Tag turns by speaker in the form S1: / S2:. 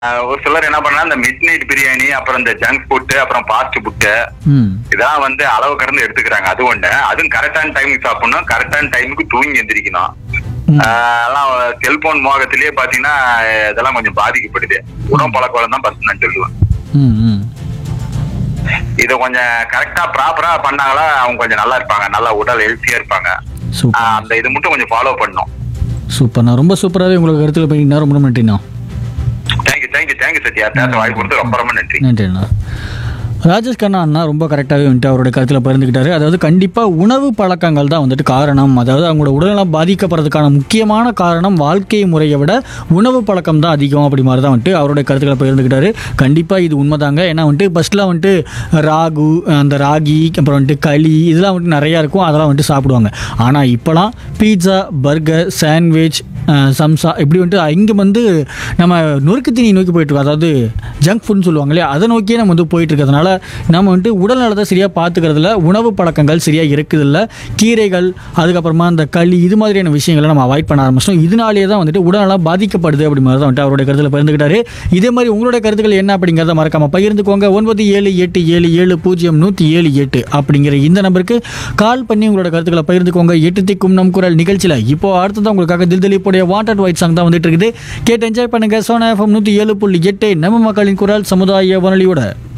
S1: ஆஹ் ஒரு சிலர் என்ன பண்ணா இந்த மிட் நைட் பிரியாணி அப்புறம் இந்த ஜங்க் ஃபுட் அப்புறம் ஃபாஸ்ட் ஃபுட்டு
S2: ம்
S1: இதெல்லாம் வந்து அளவு கடந்து எடுத்துக்கிறாங்க அது ஒண்ணு அதுவும் கரெக்டான டைமுக்கு சாப்பிடணும் கரெக்டான டைமுக்கு தூங்கி எந்திரிக்கணும்
S2: ம்.
S1: ஆஹ் எல்லாம் செல்போன் மோகத்திலேயே பாத்தீங்கன்னா இதெல்லாம் கொஞ்சம் பாதிக்கப்படுது உணவு பழக்க வழக்கம் தான் ஃபர்ஸ்ட் நான் சொல்லுவேன்
S2: ம் ம்
S1: இதை கொஞ்சம் கரெக்டா ப்ராப்பரா பண்ணாங்களா அவங்க கொஞ்சம் நல்லா இருப்பாங்க நல்லா உடல் ஹெல்த்தியா இருப்பாங்க
S2: சூப்பர்
S1: ஆஹ் அந்த இது மட்டும் கொஞ்சம் ஃபாலோ பண்ணணும்
S2: சூப்பர்ண்ணா ரொம்ப சூப்பராகவே உங்களுக்கு கருத்தில் போயிட்டீங்கன்னா ரொம்ப ரொம்ப நன்றிண்ணா
S1: தேங்க்யூ தேங்க்யூ தேங்க்யூ சத்யா பேச வாய்ப்பு கொடுத்து ரொம்ப ரொம்ப நன்றி
S2: நன்றிண்ணா ராஜேஷ் கண்ணா அண்ணா ரொம்ப கரெக்டாகவே வந்துட்டு அவருடைய கருத்தில் பகிர்ந்துக்கிட்டாரு அதாவது கண்டிப்பாக உணவு பழக்கங்கள் தான் வந்துட்டு காரணம் அதாவது அவங்களோட உடல்நலம் பாதிக்கப்படுறதுக்கான முக்கியமான காரணம் வாழ்க்கை முறையை விட உணவு பழக்கம் தான் அதிகம் அப்படி மாதிரி தான் வந்துட்டு அவருடைய கருத்துக்களை பகிர்ந்துக்கிட்டாரு கண்டிப்பாக இது உண்மைதாங்க ஏன்னா வந்துட்டு ஃபஸ்ட்டில் வந்துட்டு ராகு அந்த ராகி அப்புறம் வந்துட்டு களி இதெல்லாம் வந்துட்டு நிறையா இருக்கும் அதெல்லாம் வந்துட்டு சாப்பிடுவாங்க ஆனால் இப்போலாம் பீட்சா பர்கர் சாண்ட்விச் சம்சா இப்படி வந்துட்டு இங்கே வந்து நம்ம நொறுக்கு தீனி நோக்கி போயிட்டு இருக்கோம் அதாவது ஜங்க் ஃபுட்னு சொல்லுவாங்க இல்லையா அதை நோக்கியே நம்ம வந்து போயிட்டு இருக்கிறதுனால நம்ம வந்துட்டு உடல் நலத்தை சரியாக பார்த்துக்கிறதுல உணவு பழக்கங்கள் சரியாக இருக்குதில்ல கீரைகள் அதுக்கப்புறமா அந்த களி இது மாதிரியான விஷயங்களை நம்ம அவாய்ட் பண்ண ஆரம்பிச்சோம் இதனாலேயே தான் வந்துட்டு உடல்நலம் பாதிக்கப்படுது அப்படி மாதிரி தான் வந்துட்டு அவருடைய கருத்தில் பகிர்ந்துக்கிட்டாரு இதே மாதிரி உங்களுடைய கருத்துக்கள் என்ன அப்படிங்கிறத மறக்காம பகிர்ந்துக்கோங்க ஒன்பது ஏழு எட்டு ஏழு ஏழு பூஜ்ஜியம் நூற்றி ஏழு எட்டு அப்படிங்கிற இந்த நம்பருக்கு கால் பண்ணி உங்களோட கருத்துக்களை பகிர்ந்துக்கோங்க எட்டு திக்கும் நம் குரல் நிகழ்ச்சியில் இப்போ அடுத்ததான் உங்களுக்காக தில் திலீப்புடைய வாட்டர் ஒயிட் சாங் தான் வந்துட்டு இருக்குது கேட்டு என்ஜாய் பண்ணுங்க சோனா எஃப்எம் நூற்றி ஏழு புள்ளி எட்டு நம்ம மக்களின் குரல் சமுதாய வானொலியோட